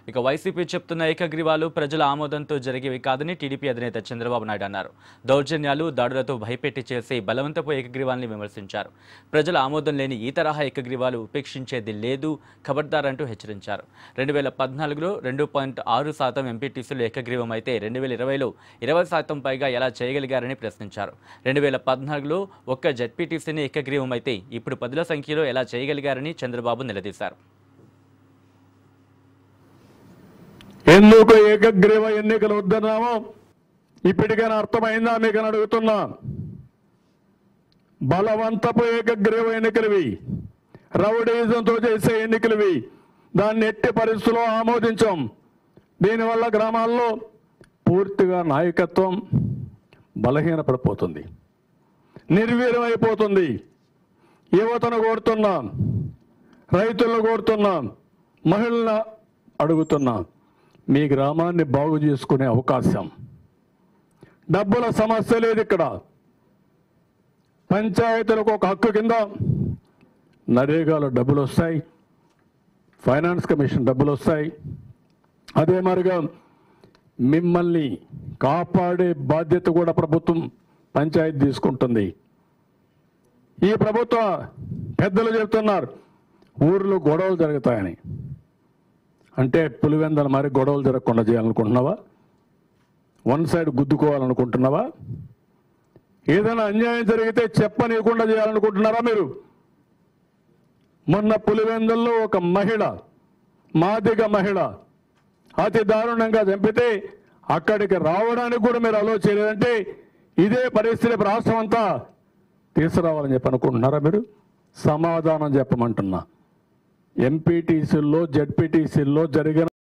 ఇక వైసీపీ చెప్తున్న ఏకగ్రీవాలు ప్రజల ఆమోదంతో జరిగేవి కాదని టీడీపీ అధినేత చంద్రబాబు నాయుడు అన్నారు దౌర్జన్యాలు దాడులతో భయపెట్టి చేసే బలవంతపు ఏకగ్రీవాల్ని విమర్శించారు ప్రజల ఆమోదం లేని ఈ తరహా ఏకగ్రీవాలు ఉపేక్షించేది లేదు ఖబర్దార్ అంటూ హెచ్చరించారు రెండు వేల పద్నాలుగులో రెండు పాయింట్ ఆరు శాతం ఎంపీటీసీలు ఏకగ్రీవం అయితే రెండు వేల ఇరవైలో ఇరవై శాతం పైగా ఎలా చేయగలిగారని ప్రశ్నించారు రెండు వేల పద్నాలుగులో ఒక్క జెడ్పీటీసీని ఏకగ్రీవం అయితే ఇప్పుడు పదుల సంఖ్యలో ఎలా చేయగలిగారని చంద్రబాబు నిలదీశారు ఎందుకు ఏకగ్రీవ ఎన్నికలు వద్దన్నామో ఇప్పటికైనా అర్థమైందా మీకు అని అడుగుతున్నా బలవంతపు ఏకగ్రీవ ఎన్నికలవి రౌడీజంతో చేసే ఎన్నికలవి దాన్ని ఎట్టి పరిస్థితుల్లో ఆమోదించాం దీనివల్ల గ్రామాల్లో పూర్తిగా నాయకత్వం బలహీనపడిపోతుంది నిర్వీర్యమైపోతుంది యువతను కోరుతున్నాం రైతులను కోరుతున్నాం మహిళలను అడుగుతున్నాం మీ గ్రామాన్ని బాగు చేసుకునే అవకాశం డబ్బుల సమస్య లేదు ఇక్కడ పంచాయతీలకు ఒక హక్కు కింద నరేగాలో డబ్బులు వస్తాయి ఫైనాన్స్ కమిషన్ డబ్బులు వస్తాయి అదే మరిగా మిమ్మల్ని కాపాడే బాధ్యత కూడా ప్రభుత్వం పంచాయతీ తీసుకుంటుంది ఈ ప్రభుత్వ పెద్దలు చెప్తున్నారు ఊర్లో గొడవలు జరుగుతాయని అంటే పులివెందల మరి గొడవలు జరగకుండా చేయాలనుకుంటున్నావా వన్ సైడ్ గుద్దుకోవాలనుకుంటున్నావా ఏదైనా అన్యాయం జరిగితే చెప్పనీయకుండా చేయాలనుకుంటున్నారా మీరు మొన్న పులివెందుల్లో ఒక మహిళ మాదిగ మహిళ అతి దారుణంగా చంపితే అక్కడికి రావడానికి కూడా మీరు అలో చేయలేదంటే ఇదే పరిస్థితి రాష్ట్రం అంతా తీసుకురావాలని చెప్పి అనుకుంటున్నారా మీరు సమాధానం చెప్పమంటున్నా ఎంపీటీసీల్లో జడ్పీటీసీల్లో జరిగిన